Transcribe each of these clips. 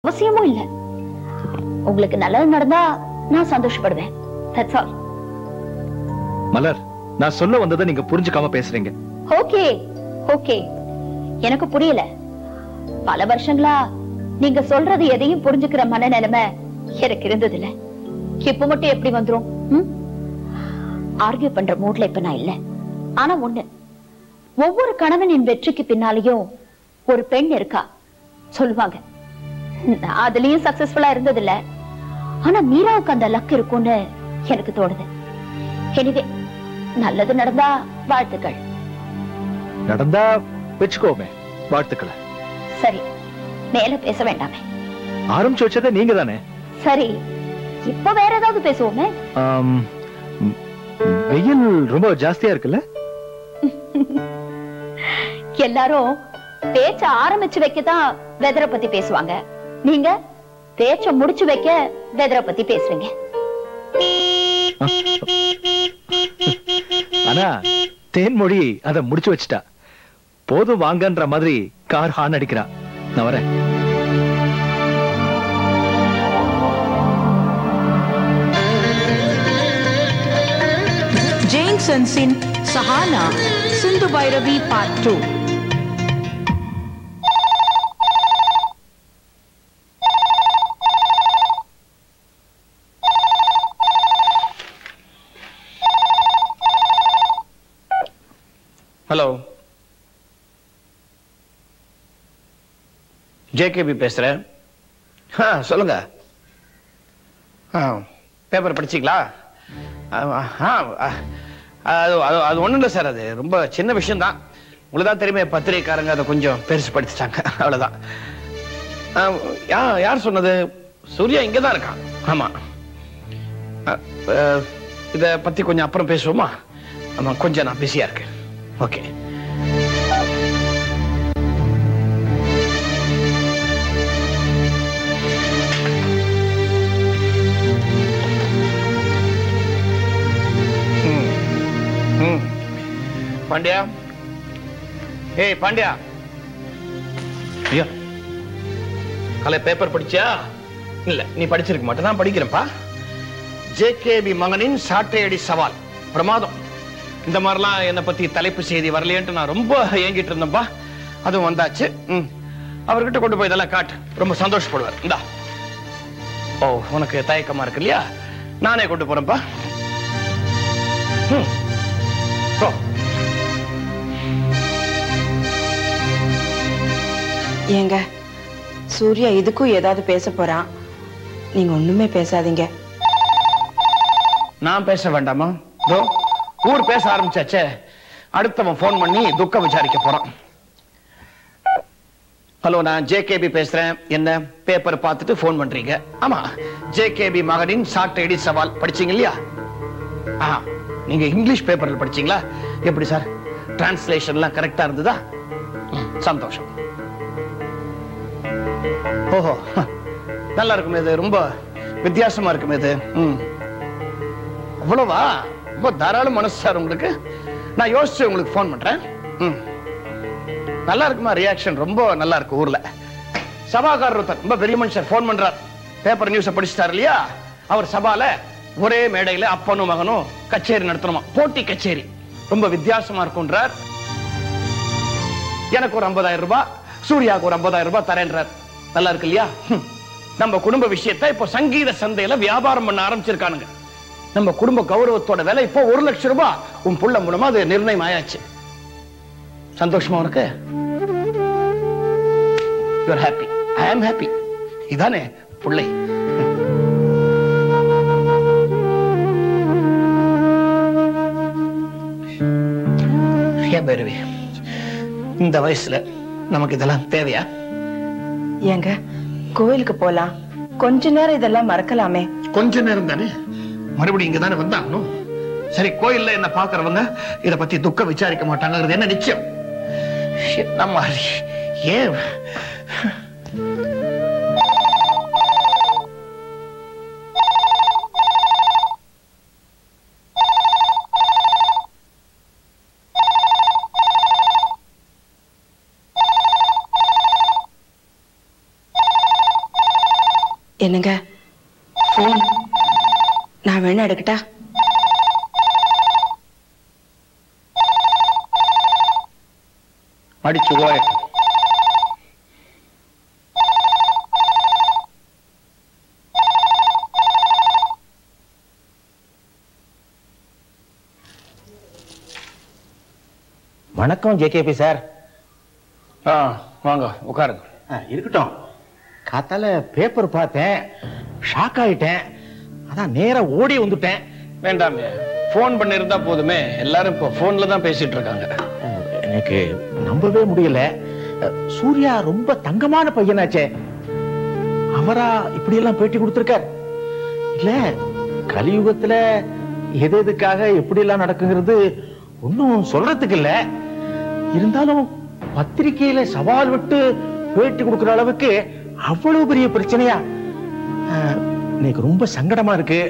அவசியமும் இல்ல உங்களுக்கு நல்லது நடந்தா நான் சந்தோஷப்படுவேன் That's all. மலர் நான் சொல்ல வந்ததை நீங்க புரிஞ்சுக்காம பேசுறீங்க ஓகே ஓகே எனக்கு புரியல பல வருஷங்களா நீங்க சொல்றது எதையும் புரிஞ்சுக்கிற மனநிலைமை எனக்கு இருந்தது இல்ல இப்ப மட்டும் எப்படி வந்துரும் ஆர்கியூ பண்ற மூட்ல இப்ப நான் இல்ல ஆனா ஒண்ணு ஒவ்வொரு கணவனின் வெற்றிக்கு பின்னாலேயும் ஒரு பெண் இருக்கா சொல்லுவாங்க நான் அதுலயும் சக்சஸ்ஃபுல்லா இருந்தது இல்ல ஆனா மீராவுக்கு அந்த லக் இருக்கும்னு எனக்கு தோணுது எனிவே நல்லது நடந்தா வாழ்த்துக்கள் நடந்தா வச்சுக்கோமே வாழ்த்துக்களை சரி மேல பேச வேண்டாமே ஆரம்பிச்சு வச்சதே நீங்க தானே சரி இப்ப வேற ஏதாவது பேசுவோமே ஆம், ம், வெயில் ரொம்ப ஜாஸ்தியா இருக்குல்ல எல்லாரும் பேச்ச ஆரம்பிச்சு வைக்கதான் வெதரை பத்தி பேசுவாங்க நீங்க பேச்ச முடிச்சு வைக்க வெதரை பத்தி பேசுறீங்க ஆனா தேன்மொழி அத முடிச்சு வச்சுட்டா போதும் வாங்கன்ற மாதிரி கார் ஹார்ன் அடிக்கிறா நான் வரேன் ஜெயின் சன்ஸின் Sahana Sindhu Bhairavi part two hello JKB பேசுறேன் ஆ சொல்லுங்க ஆ பேப்பர் படிச்சீங்களா ஆ ஆ, அது அது அது ஒன்றும் இல்லை சார் அது ரொம்ப சின்ன விஷயம்தான் உங்களுக்கு தான் தெரியுமே பத்திரிகைக்காரங்க அதை கொஞ்சம் பெருசு படிச்சுட்டாங்க அவ்வளோதான் ஆ, யா யார் சொன்னது சூர்யா இங்கே தான் இருக்கான் ஆமாம் இதை பற்றி கொஞ்சம் அப்புறம் பேசுவோமா ஆமாம் கொஞ்சம் நான் பிஸியாக இருக்கேன் ஓகே ம். ம். பாண்டியா ஏய் பாண்டியா ஐயா காலை பேப்பர் படிச்சியா இல்ல நீ படிச்சிருக்க மாட்டே நான் படிக்கிறேன்ப்பா ஜேகேபி மகனின் சாட்டையடி சவால் பிரமாதம் இந்த மாதிரிலாம் என்னை பத்தி தலைப்பு செய்தி வரலையேன்ட்டு நான் ரொம்ப ஏங்கிட்டு இருந்தேன்ப்பா அதுவும் வந்தாச்சு ம் அவர்கிட்ட கொண்டு போய் இதெல்லாம் காட்டு ரொம்ப சந்தோஷப்படுவார் இந்தா ஓ உனக்கு தயக்கமா இருக்கு இல்லையா நானே கொண்டு போறேன்ப்பா ம். போ. ஏங்க சூர்யா இதுக்கும் ஏதாவது பேச போறான் நீங்க ஒண்ணுமே பேசாதீங்க நான் பேச வேண்டாமா இதோ ஊர் பேச ஆரம்பிச்சாச்சே அடுத்தவன் ஃபோன் பண்ணி துக்கம் விசாரிக்க போறான் ஹலோ நான் ஜேகேபி பேசுறேன் என்ன பேப்பர் பார்த்துட்டு ஃபோன் பண்றீங்க ஆமா ஜேகேபி மகனின் சாட்டையடி சவால் படிச்சீங்க இல்லையா ஆ நீங்க இங்கிலீஷ் பேப்பர்ல படிச்சீங்களா எப்படி சார் டிரான்ஸ்லேஷன்லாம் கரெக்டா இருந்ததா ம், சந்தோஷம் ஓஹோ நல்லா இருக்குமே இது ரொம்ப வித்தியாசமா இருக்குமே இது ம் அவ்வளவா ரொம்ப தாராள மனசு சார் உங்களுக்கு நான் யோசிச்சு உங்களுக்கு ஃபோன் பண்றேன் ம். நல்லா இருக்குமா ரியாக்ஷன் ரொம்ப நல்லா இருக்கு ஊர்ல சபாகாரர் ஒருத்தர் ரொம்ப பெரிய மனுஷர் ஃபோன் பண்றார் பேப்பர் நியூஸை படிச்சிட்டார் இல்லையா அவர் சபால ஒரே மேடையில அப்பனும் மகனும் கச்சேரி நடத்தணுமா போட்டி கச்சேரி ரொம்ப வித்தியாசமா இருக்கும்ன்றார் எனக்கு ஒரு 50000 ரூபாய் சூர்யாவுக்கு ஒரு 50000 ரூபாய் தரேன்றார் நல்லா இருக்கு இல்லையா ஹம். நம்ம குடும்ப விஷயத்தை இப்போ சங்கீத சந்தையில வியாபாரம் பண்ண ஆரம்பிச்சிருக்கானுங்க நம்ம குடும்ப கௌரவத்தோட விலை இப்போ ஒரு லட்சம் ரூபாய் உன் புள்ள மூலமா அது நிர்ணயம் ஆயாச்சு சந்தோஷமா உனக்கு you're happy I am happy இதானே புள்ளை ஏன் பைரவி இந்த வயசுல நமக்கு இதெல்லாம் தேவையா ஏங்க கோயிலுக்கு போலாம் கொஞ்ச நேரம் இதெல்லாம் மறக்கலாமே கொஞ்ச நேரம் தானே மறுபடியும் இங்க தானே வந்தாகணும் சரி கோயில்ல என்ன பாக்குறவங்க இத பத்தி துக்கம் விசாரிக்க மாட்டாங்கிறது என்ன நிச்சயம் என்ன மாதிரி ஏன் என்னங்க ஃபோன் நான் வேணா எடுக்கட்டா அடிச்சு ஓய வணக்கம் ஜேகேபி சார் ஆ வாங்க உட்காருங்க ஆ, இருக்கட்டும் காத்தால பேப்பர் பார்த்தேன் ஷாக் ஆயிட்டேன் அதான் நேரா ஓடி வந்துட்டேன் வேண்டாமே ஃபோன் பண்ணியிருந்தா போதுமே எல்லாரும் இப்போ ஃபோன்ல தான் பேசிட்டு இருக்காங்க ஆ, எனக்கு நம்பவே முடியல ஆ, சூர்யா ரொம்ப தங்கமான பையனாச்சே அவரா இப்படி எல்லாம் பேட்டி கொடுத்திருக்கார் இல்ல கலியுகத்துல எது எதுக்காக எப்படி எல்லாம் நடக்குங்கிறது ஒன்னும் சொல்றதுக்கு இல்ல இருந்தாலும் பத்திரிக்கையில சவால் விட்டு பேட்டி கொடுக்கிற அளவுக்கு அவ்வளவு பெரிய பிரச்சனையா ஆஹ், எனக்கு ரொம்ப சங்கடமா இருக்கு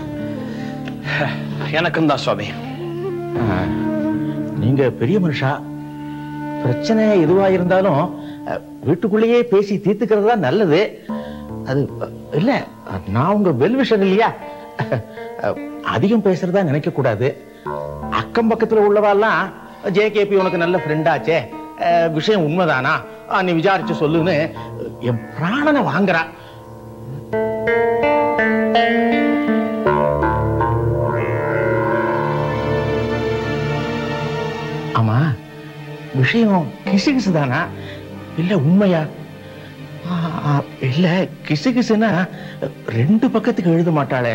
எனக்கும் தான் சுவாமி ஆஹ், நீங்க பெரிய மனுஷா பிரச்சனை எதுவா இருந்தாலும் அஹ், வீட்டுக்குள்ளேயே பேசி தீர்த்துக்கிறது தான் நல்லது அது அஹ், இல்ல நான் உங்க வெல்விஷன் இல்லையா அஹ், அதிகம் பேசுறதா நினைக்க கூடாது அக்கம் பக்கத்துல உள்ளவாலாம் ஜேகேபி உனக்கு நல்ல ஃப்ரெண்டாச்சே விஷயம் உண்மைதானா ஆ, நீ விசாரிச்சு சொல்லுன்னு என் பிராணனை வாங்குறா ஆமா விஷயம் கிசுகிசு தானா இல்ல உண்மையா ஆ, ஆ, இல்ல கிசுகிசுனா ரெண்டு பக்கத்துக்கு எழுத மாட்டாளே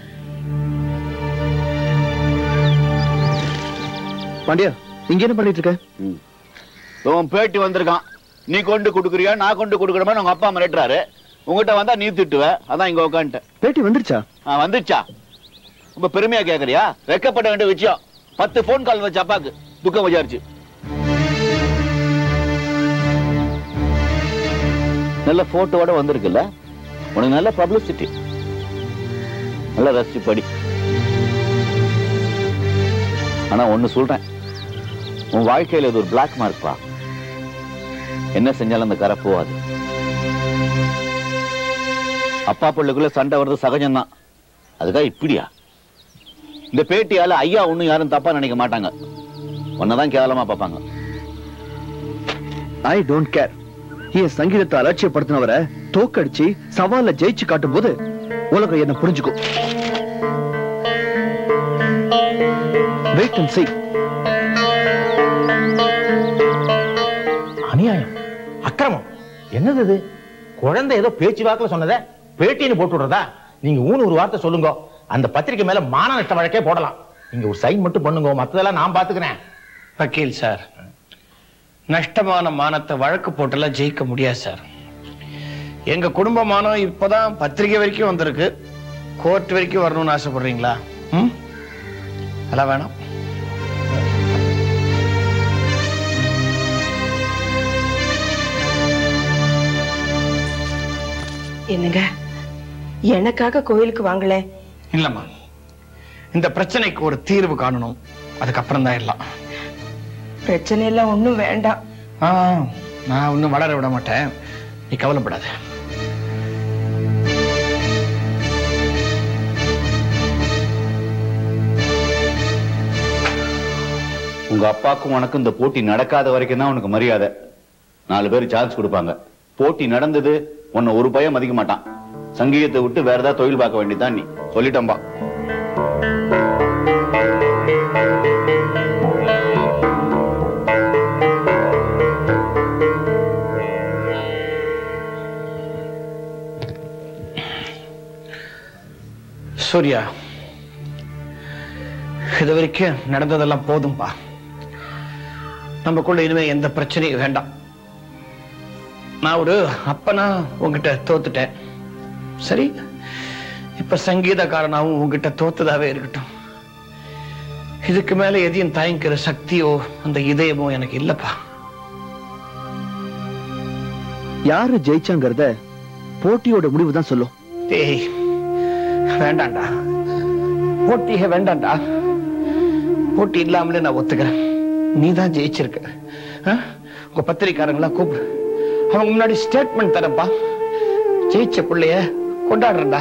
பாண்டியா இங்க என்ன பண்ணிட்டு இருக்க உன் பேட்டி வந்திருக்கான் நீ கொண்டு கொடுக்குறியா நான் கொண்டு கொடுக்கணுமா உங்க அப்பா மிரட்டுறாரு உங்ககிட்ட வந்தா நீ திட்டுவ அதான் இங்க உட்காந்துட்டேன் பேட்டி வந்துருச்சா ஆ வந்துச்சா ரொம்ப பெருமையா கேக்குறியா வெக்கப்பட வேண்டிய விஷயம் பத்து போன் கால் வச்சு அப்பாக்கு துக்கம் விசாரிச்சு நல்ல போட்டோவோட வந்திருக்குல்ல உனக்கு நல்ல பப்ளிசிட்டி நல்ல ரசிச்சு படி ஆனா ஒண்ணு சொல்றேன் உன் வாழ்க்கையில இது ஒரு பிளாக் மார்க்பா என்ன செஞ்சாலும் அந்த கரை போகாது அப்பா பிள்ளைக்குள்ள சண்டை வர்றது சகஜம்தான் அதுக்காக இப்படியா இந்த பேட்டியால ஐயா ஒண்ணும் யாரும் தப்பா நினைக்க மாட்டாங்க உன்னதான் கேவலமா பார்ப்பாங்க ஐ டோன்ட் கேர் என் சங்கீதத்தை அலட்சியப்படுத்தினவரை தோக்கடிச்சு சவால்ல ஜெயிச்சு காட்டும் போது உலகம் என்ன புரிஞ்சுக்கும் வெயிட் அண்ட் see அநியாயம் அக்கிரமம் என்னது இது குழந்தை ஏதோ பேச்சு வாக்குல சொன்னதை பேட்டின்னு போட்டு விடுறதா நீங்க ஊனு ஒரு வார்த்தை சொல்லுங்க அந்த பத்திரிக்கை மேல மான நஷ்ட வழக்கே போடலாம் நீங்க ஒரு சைன் மட்டும் பண்ணுங்க மத்ததெல்லாம் நான் பாத்துக்கிறேன் வக்கீல் சார் நஷ்டமான மானத்தை வழக்கு போட்டெல்லாம் ஜெயிக்க முடியாது சார் எங்க குடும்ப மானம் இப்பதான் பத்திரிகை வரைக்கும் வந்திருக்கு கோர்ட் வரைக்கும் வரணும்னு ஆசைப்படுறீங்களா ம் அதெல்லாம் வேணாம் என்னங்க எனக்காக கோயிலுக்கு வாங்கல இல்லம்மா இந்த பிரச்சனைக்கு ஒரு தீர்வு காணணும் அதுக்கப்புறம் தான் எல்லாம் பிரச்சனை எல்லாம் ஒண்ணும் வேண்டாம் ஆ, நான் ஒன்றும் வளர விட மாட்டேன் நீ கவலைப்படாத உங்க அப்பாக்கும் உனக்கும் இந்த போட்டி நடக்காத வரைக்கும் தான் உனக்கு மரியாதை நாலு பேர் சான்ஸ் கொடுப்பாங்க போட்டி நடந்தது உன்னை ஒரு பயம் மதிக்க மாட்டான் சங்கீதத்தை விட்டு வேற ஏதாவது தொழில் பார்க்க வேண்டியதுதான் நீ சொல்லிட்டம்பா சூர்யா இது வரைக்கும் நடந்ததெல்லாம் போதும்பா நமக்குள்ள இனிமே எந்த பிரச்சனையும் வேண்டாம் நான் ஒரு அப்பனா உங்ககிட்ட தோத்துட்டேன் சரி இப்ப சங்கீதக்காரனாவும் உங்ககிட்ட தோத்ததாவே இருக்கட்டும் இதுக்கு மேல எதையும் தயங்கிற சக்தியோ அந்த இதயமோ எனக்கு இல்லப்பா யாரு ஜெயிச்சாங்கிறத போட்டியோட முடிவு தான் சொல்லும் டேய் வேண்டாம்டா போட்டியே வேண்டாம்டா போட்டி இல்லாமலே நான் ஒத்துக்கிறேன் நீ தான் ஜெயிச்சிருக்க ஆ? உங்க பத்திரிக்காரங்களா கூப்பிடு அவங்க முன்னாடி ஸ்டேட்மெண்ட் தரப்பா ஜெயிச்ச பிள்ளைய கொண்டாடுறேன்டா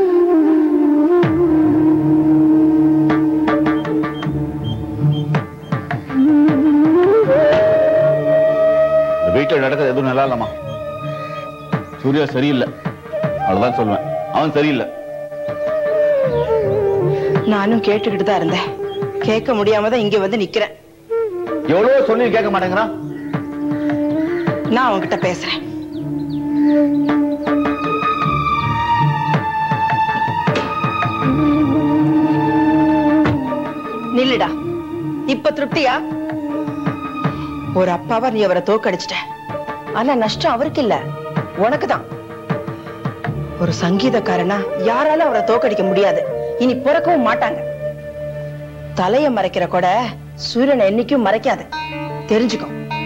இந்த வீட்டுல நடக்கிறது எதுவும் நல்லா இல்லம்மா சூர்யா சரியில்லை அவ்வளவுதான் சொல்லுவேன் அவன் சரியில்லை நானும் கேட்டுக்கிட்டு தான் இருந்தேன் கேட்க முடியாம தான் இங்க வந்து நிக்கிறேன் எவ்வளவோ சொல்லி கேட்க மாட்டேங்கிறான் நான் அவன்கிட்ட பேசுறேன் நில்லுடா இப்ப திருப்தியா ஒரு அப்பாவா நீ அவரை தோக்கடிச்சிட்ட ஆனா நஷ்டம் அவருக்கு இல்ல உனக்குதான் ஒரு சங்கீதக்காரனா யாராலும் அவரை தோக்கடிக்க முடியாது இனி பிறக்கவும் மாட்டாங்க தலைய மறைக்கிற கொடை சூரியனை என்னைக்கும் மறைக்காது தெரிஞ்சுக்கோ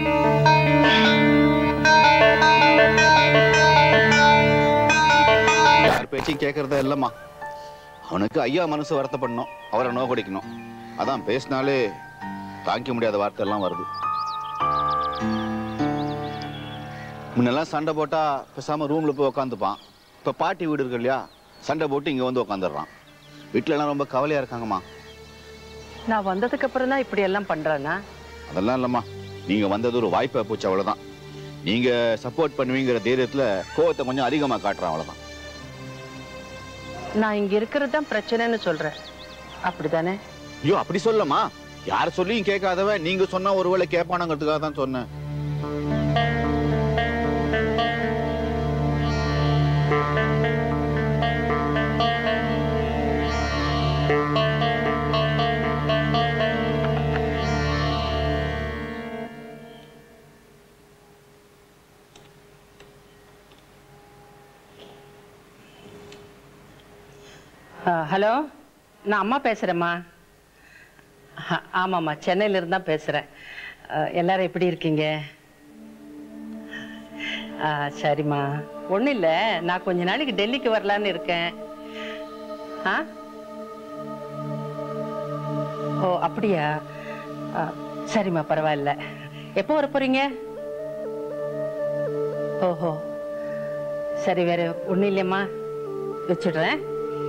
யார் பேச்சையும் கேட்கறதா இல்லம்மா அவனுக்கு ஐயா மனசு வருத்தப்படணும் அவரை நோக்கடிக்கணும் அதான் பேசினாலே தாங்கிக்க முடியாத வார்த்தை எல்லாம் வருது முன்னெல்லாம் சண்டை போட்டா பேசாம ரூம்ல போய் உட்காந்துப்பான் இப்ப பாட்டி வீடு இருக்கு இல்லையா சண்டை போட்டு இங்க வந்து உட்காந்துடுறான் வீட்டுல எல்லாம் ரொம்ப கவலையா இருக்காங்கம்மா நான் வந்ததுக்கு அப்புறம் தான் இப்படி எல்லாம் பண்றானா அதெல்லாம் இல்லம்மா நீங்க வந்தது ஒரு வாய்ப்பா போச்சு அவ்வளவுதான் நீங்க சப்போர்ட் பண்ணுவீங்கிற தைரியத்துல கோவத்தை கொஞ்சம் அதிகமா காட்டுறான் அவ்வளவுதான் நான் இங்க இருக்கிறது தான் பிரச்சனைன்னு சொல்றேன் அப்படிதானே ஐயோ அப்படி சொல்லமா யார் சொல்லியும் கேட்காதவன் நீங்க சொன்னா ஒருவேளை கேட்பானுங்கிறதுக்காக தான் சொன்னேன் ஹலோ நான் அம்மா பேசுறேம்மா ஆ, ஆமாம்மா சென்னையில இருந்து தான் பேசுறேன் ஆ, எல்லாரும் எப்படி இருக்கீங்க ஆ, சரிம்மா ஒன்றும் இல்லை நான் கொஞ்ச நாளைக்கு டெல்லிக்கு வரலான்னு இருக்கேன் ஆ ஓ அப்படியா ஆ, சரிம்மா பரவாயில்ல எப்போ வர போறீங்க ஓஹோ சரி வேற ஒன்றும் இல்லையம்மா வச்சுடுறேன்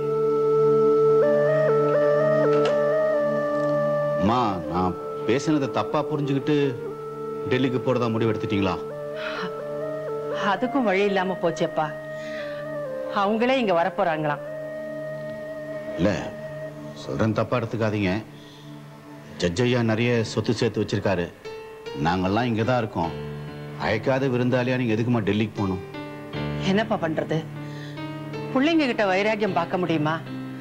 அம்மா நான் பேசினதை தப்பா புரிஞ்சுக்கிட்டு டெல்லிக்கு போறதா முடிவு எடுத்துட்டீங்களா அதுக்கும் வழி இல்லாம போச்சேப்பா அவங்களே இங்க வரப்போறாங்களாம் இல்ல சொல்றேன் தப்பா எடுத்துக்காதீங்க ஜட்ஜையா நிறைய சொத்து சேர்த்து வச்சிருக்காரு நாங்கெல்லாம் இங்க தான் இருக்கோம் அழைக்காத விருந்தாளியா நீங்க எதுக்குமா டெல்லிக்கு போகணும் என்னப்பா பண்றது பிள்ளைங்க கிட்ட வைராக்கியம் பார்க்க முடியுமா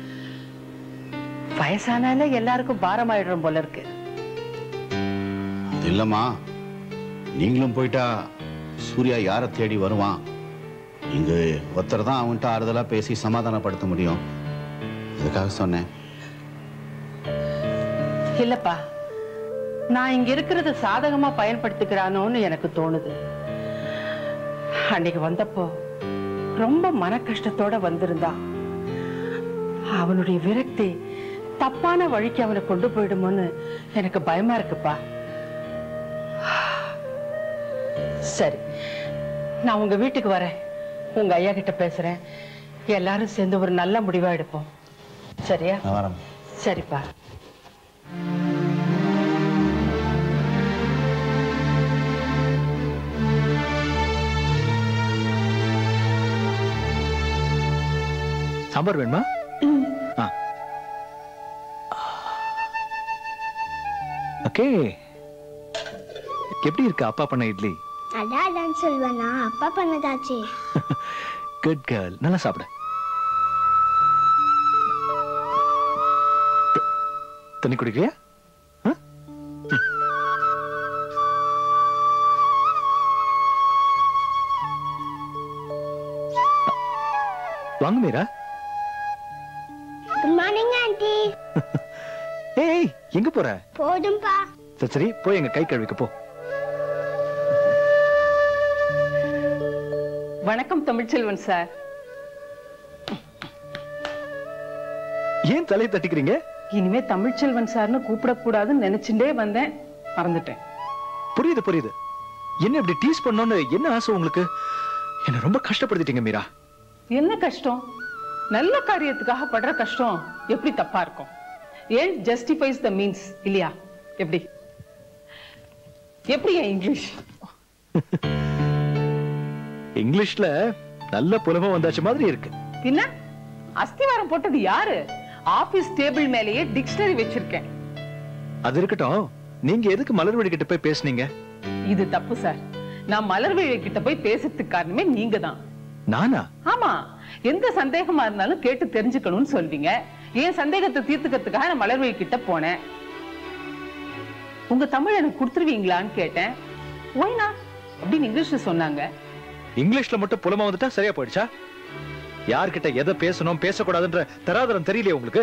வயசானால எல்லாருக்கும் பாரமாயிடுறோம் போல இருக்கு அது இல்லம்மா நீங்களும் போயிட்டா சூர்யா யாரை தேடி வருவான் இங்க ஒருத்தர் தான் அவன்கிட்ட ஆறுதலா பேசி சமாதானப்படுத்த முடியும் அதுக்காக சொன்னேன் இல்லப்பா நான் இங்க இருக்கிறத சாதகமா பயன்படுத்திக்கிறானோன்னு எனக்கு தோணுது அன்னைக்கு வந்தப்போ ரொம்ப மன கஷ்டத்தோட வந்திருந்தான் அவனுடைய விரக்தி தப்பான வழிக்கு அவனை கொண்டு போயிடுமோன்னு எனக்கு பயமா இருக்குப்பா சரி நான் உங்க வீட்டுக்கு வரேன் உங்க ஐயா கிட்ட பேசுறேன் எல்லாரும் சேர்ந்து ஒரு நல்ல முடிவா எடுப்போம் சரியா நான் வரேன் சரிப்பா சாம்பார் வேணுமா ஆ ஓகே எப்படி இருக்கு அப்பா பண்ண இட்லி அதான் சொல்வேனா அப்பா பண்ணதாச்சே குட் கேர்ள் நல்லா சாப்பிடு த- தண்ணி குடிக்கிறியா ஆ? ம். வாங்க மீரா குட் மார்னிங் ஆண்டி ஏய் எங்க போற போதும்பா சரி சரி போய் எங்க கை கழுவிக்க போ வணக்கம் தமிழ்ச்செல்வன் சார் ஏன் தலையை தட்டிக்கிறீங்க இனிமே தமிழ்ச்செல்வன் சார்னு கூப்பிடக்கூடாதுன்னு நினைச்சுட்டே வந்தேன் மறந்துட்டேன் புரியுது புரியுது என்ன இப்படி டீஸ் பண்ணோன்னு என்ன ஆசை உங்களுக்கு என்ன ரொம்ப கஷ்டப்படுத்திட்டீங்க மீரா என்ன கஷ்டம் நல்ல காரியத்துக்காக படுற கஷ்டம் எப்படி தப்பா இருக்கும் ஏன் ஜஸ்டிஃபைஸ் த மீன்ஸ் இல்லையா எப்படி எப்படி என் இங்கிலீஷ் இங்கிலீஷ்ல நல்ல புலமை வந்தாச்சு மாதிரி இருக்கு பின்ன அஸ்திவாரம் போட்டது யாரு ஆபீஸ் டேபிள் மேலேயே டிக்ஷனரி வச்சிருக்கேன் அது இருக்கட்டும் நீங்க எதுக்கு மலர்வழி கிட்ட போய் பேசுனீங்க இது தப்பு சார் நான் மலர்விழி கிட்ட போய் பேசுறதுக்கு காரணமே நீங்க தான் நானா ஆமா எந்த சந்தேகமா இருந்தாலும் கேட்டு தெரிஞ்சுக்கணும்னு சொல்வீங்க என் சந்தேகத்தை தீர்த்துக்கிறதுக்காக நான் மலர்விழி கிட்ட போனேன் உங்க தமிழ் எனக்கு கொடுத்துருவீங்களான்னு கேட்டேன் ஓய்னா அப்படின்னு இங்கிலீஷ்ல சொன்னாங்க இங்கிலீஷ்ல மட்டும் புலமை வந்துட்டா சரியா போயிடுச்சா யார்கிட்ட எதை பேசணும் பேசக்கூடாதுன்ற தராதரம் தெரியலையே உங்களுக்கு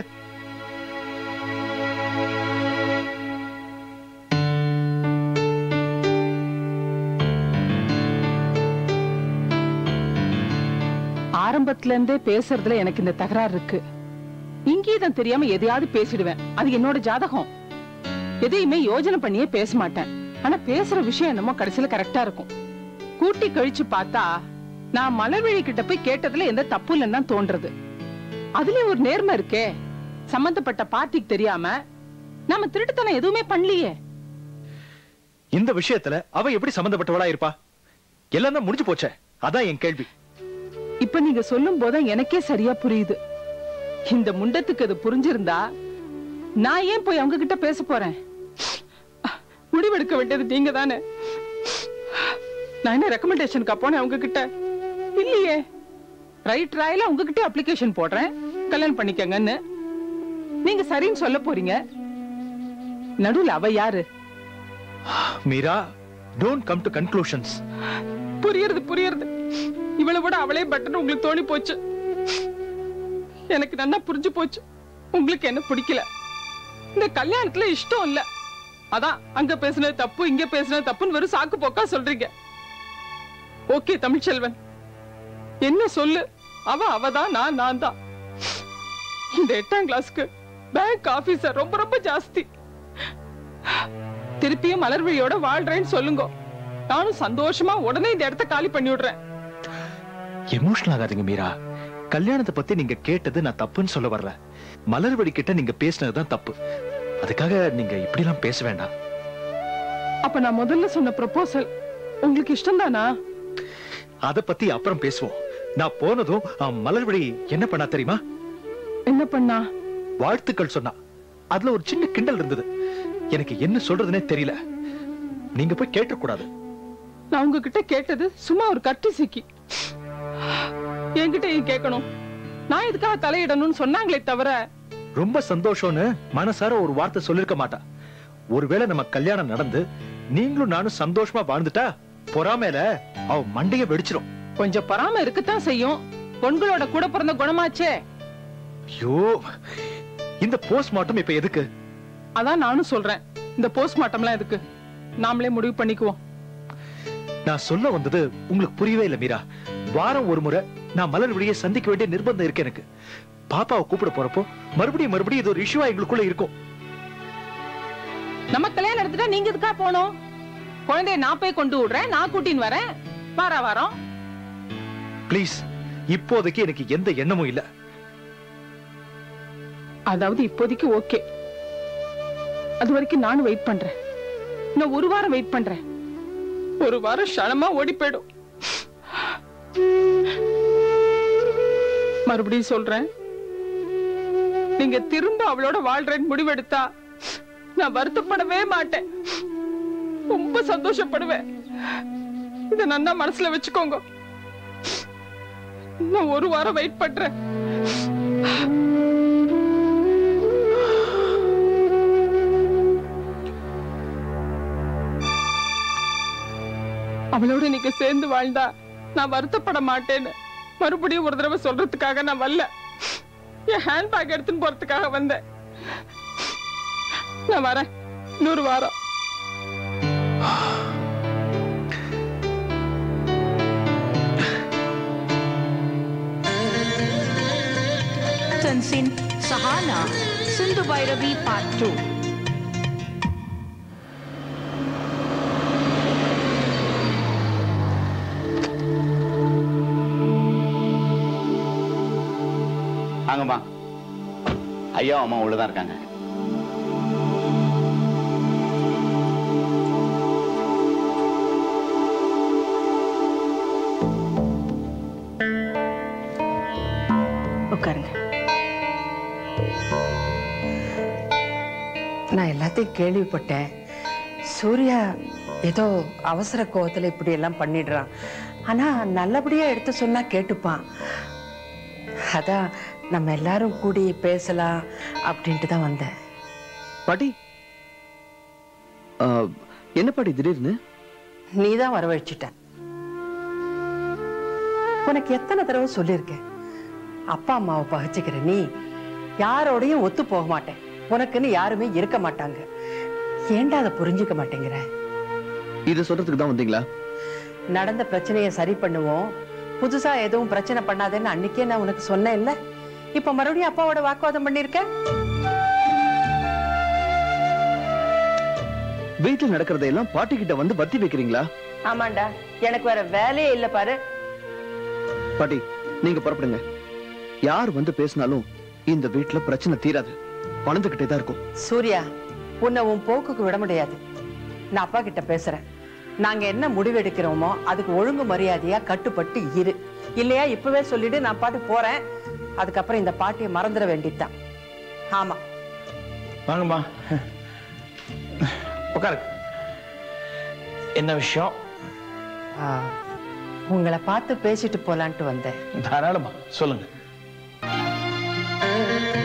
ஆரம்பத்துல இருந்தே பேசுறதுல எனக்கு இந்த தகராறு இருக்கு இங்கீதம் தெரியாம எதையாவது பேசிடுவேன் அது என்னோட ஜாதகம் எதையுமே யோஜனை பண்ணியே பேச மாட்டேன் ஆனா பேசுற விஷயம் என்னமோ கடைசியில கரெக்டா இருக்கும் கூட்டி கழிச்சு பார்த்தா நான் மலர்விழி கிட்ட போய் கேட்டதுல எந்த தப்பு இல்லைன்னு தான் தோன்றது அதுலயும் ஒரு நேர்மை இருக்கே சம்பந்தப்பட்ட பார்ட்டிக்கு தெரியாம நாம திருட்டுத்தனம் எதுவுமே பண்ணலையே இந்த விஷயத்துல அவ எப்படி சம்பந்தப்பட்டவளா இருப்பா எல்லாம் தான் முடிஞ்சு போச்சே அதான் என் கேள்வி இப்ப நீங்க சொல்லும் போதுதான் எனக்கே சரியா புரியுது இந்த முண்டத்துக்கு அது புரிஞ்சிருந்தா நான் ஏன் போய் அவங்க கிட்ட பேச போறேன் முடிவெடுக்க வேண்டியது நீங்க தானே நான் என்ன ரெக்கமெண்டேஷனுக்கா போனேன் அவங்க கிட்ட இல்லையே ரைட் ராயில உங்ககிட்ட அப்ளிகேஷன் போடுறேன் கல்யாணம் பண்ணிக்கங்கன்னு நீங்க சரின்னு சொல்ல போறீங்க நடுவுல அவ யாரு Meera don't come to conclusions புரியுறது புரியுறது இவளை விட அவளே பட்டன் உங்களுக்கு தோணி போச்சு எனக்கு நல்லா புரிஞ்சு போச்சு உங்களுக்கு என்ன பிடிக்கல இந்த கல்யாணத்துல இஷ்டம் இல்ல அதான் அங்க பேசுனது தப்பு இங்க பேசுனது தப்புன்னு வெறும் சாக்கு போக்கா சொல்றீங்க ஓகே தமிழ்ச்செல்வன் என்ன சொல்லு அவ அவதான் நான் நான் தான் இந்த எட்டாம் கிளாஸ்க்கு பேங்க் ஆபீசர் ரொம்ப ரொம்ப ஜாஸ்தி திருப்பியும் மலர்விழியோட வாழ்றேன்னு சொல்லுங்க நானும் சந்தோஷமா உடனே இந்த இடத்த காலி பண்ணி விடுறேன் எமோஷனல் ஆகாதீங்க மீரா கல்யாணத்தை பத்தி நீங்க கேட்டது நான் தப்புன்னு சொல்ல வரல மலர்வழி கிட்ட நீங்க பேசினதுதான் தப்பு அதுக்காக நீங்க இப்படி எல்லாம் பேச வேண்டாம் அப்ப நான் முதல்ல சொன்ன ப்ரொபோசல் உங்களுக்கு இஷ்டம் தானா அத பத்தி அப்புறம் பேசுவோம் நான் போனதும் அஹ், மலர்வழி என்ன பண்ணா தெரியுமா என்ன பண்ணா வாழ்த்துக்கள் சொன்னா அதுல ஒரு சின்ன கிண்டல் இருந்தது எனக்கு என்ன சொல்றதுனே தெரியல நீங்க போய் கேட்ட கூடாது நான் உங்ககிட்ட கேட்டது சும்மா ஒரு கட்டிசிக்கி என்கிட்ட ஏன் கேட்கணும் நான் இதுக்காக தலையிடணும்னு சொன்னாங்களே தவிர ரொம்ப சந்தோஷம்னு மனசார ஒரு வார்த்தை சொல்லிருக்க மாட்டா ஒருவேளை நம்ம கல்யாணம் நடந்து நீங்களும் நானும் சந்தோஷமா வாழ்ந்துட்டா பொறாமையில அவ மண்டைய வெடிச்சிரும் கொஞ்சம் பொறாம இருக்கத்தான் செய்யும் பொண்களோட கூட பிறந்த குணமாச்சே ஐயோ இந்த போஸ்ட்மார்ட்டம் இப்ப எதுக்கு அதான் நானும் சொல்றேன் இந்த போஸ்ட்மார்ட்டம்லாம் எதுக்கு நாமளே முடிவு பண்ணிக்குவோம் நான் சொல்ல வந்தது உங்களுக்கு புரியவே இல்ல மீரா வாரம் ஒரு முறை நான் மலர் விழியை சந்திக்க வேண்டிய நிர்பந்தம் இருக்கு எனக்கு பாப்பாவை கூப்பிட போறப்போ மறுபடியும் மறுபடியும் இது ஒரு இஷ்யூவா எங்களுக்குள்ள இருக்கும் நம்ம கல்யாணம் எடுத்துட்டா நீங்க எதுக்கா போனோம் குழந்தைய நான் போய் கொண்டு விடுறேன் நான் கூட்டின்னு வரேன் வார வாரம் ப்ளீஸ் இப்போதைக்கு எனக்கு எந்த எண்ணமும் இல்ல அதாவது இப்போதைக்கு ஓகே அது வரைக்கும் நானும் வெயிட் பண்றேன் நான் ஒரு வாரம் வெயிட் பண்றேன் ஒரு வாரம் ஷனமா ஓடி போயிடும் மறுபடியும் சொல்றேன் நீங்க திரும்ப அவளோட வாழ்றேன்னு முடிவெடுத்தா நான் வருத்தப்படவே மாட்டேன் ரொம்ப சந்தோஷப்படுவேன் இத நன்னா மனசுல வச்சுக்கோங்க நான் ஒரு வாரம் வெயிட் பண்றேன் அவளோட நீங்க சேர்ந்து வாழ்ந்தா நான் வருத்தப்பட மாட்டேன்னு மறுபடியும் ஒரு தடவை சொல்றதுக்காக நான் வரல என் ஹேண்ட் பேக் எடுத்துன்னு போறதுக்காக வந்தேன் நான் வரேன் இன்னொரு வாரம் Tansin Sahana, Sindhu Bhairavi Part 2. வாங்கம்மா ஐயா அம்மா உள்ளதான் இருக்காங்க உட்காருங்க நான் எல்லாத்தையும் கேள்விப்பட்டேன் சூர்யா ஏதோ அவசர கோவத்துல இப்படி எல்லாம் பண்ணிடுறான் ஆனா நல்லபடியா எடுத்து சொன்னா கேட்டுப்பான் அதான் நம்ம எல்லாரும் கூடி பேசலாம் அப்படின்ட்டு தான் வந்தேன் பாட்டி ஆ, என்ன பாட்டி திடீர்னு நீ தான் வரவழைச்சிட்ட உனக்கு எத்தனை தடவை சொல்லியிருக்கேன் அப்பா அம்மாவை பகைச்சுக்கிற நீ யாரோடையும் ஒத்து போக மாட்டேன் உனக்குன்னு யாருமே இருக்க மாட்டாங்க ஏன்டா அதை புரிஞ்சுக்க மாட்டேங்கிற இதை சொல்றதுக்கு தான் வந்தீங்களா நடந்த பிரச்சனையை சரி பண்ணுவோம் புதுசா எதுவும் பிரச்சனை பண்ணாதேன்னு அன்னைக்கே நான் உனக்கு சொன்னேன் இல்ல இப்ப மறுபடியும் அப்பாவோட வாக்குவாதம் பண்ணிருக்க வீட்டுல நடக்கிறதையெல்லாம் பாட்டி கிட்ட வந்து பத்தி வைக்கிறீங்களா ஆமாண்டா எனக்கு வேற வேலையே இல்ல பாரு பாட்டி நீங்க புறப்படுங்க யார் வந்து பேசினாலும் இந்த வீட்டுல பிரச்சனை தீராது வளர்ந்துகிட்டே தான் இருக்கும் சூர்யா உன்னை உன் போக்குக்கு விட முடியாது நான் அப்பா கிட்ட பேசுறேன் நாங்க என்ன முடிவெடுக்கிறோமோ அதுக்கு ஒழுங்கு மரியாதையா கட்டுப்பட்டு இரு இல்லையா இப்பவே சொல்லிட்டு நான் பாட்டு போறேன் அதுக்கப்புறம் இந்த பாட்டியை மறந்துட வேண்டியதுதான் ஆமா வாங்கம்மா உட்காரு என்ன விஷயம் ஆ, உங்களை பார்த்து பேசிட்டு போலான்ட்டு வந்தேன் தாராளமா சொல்லுங்க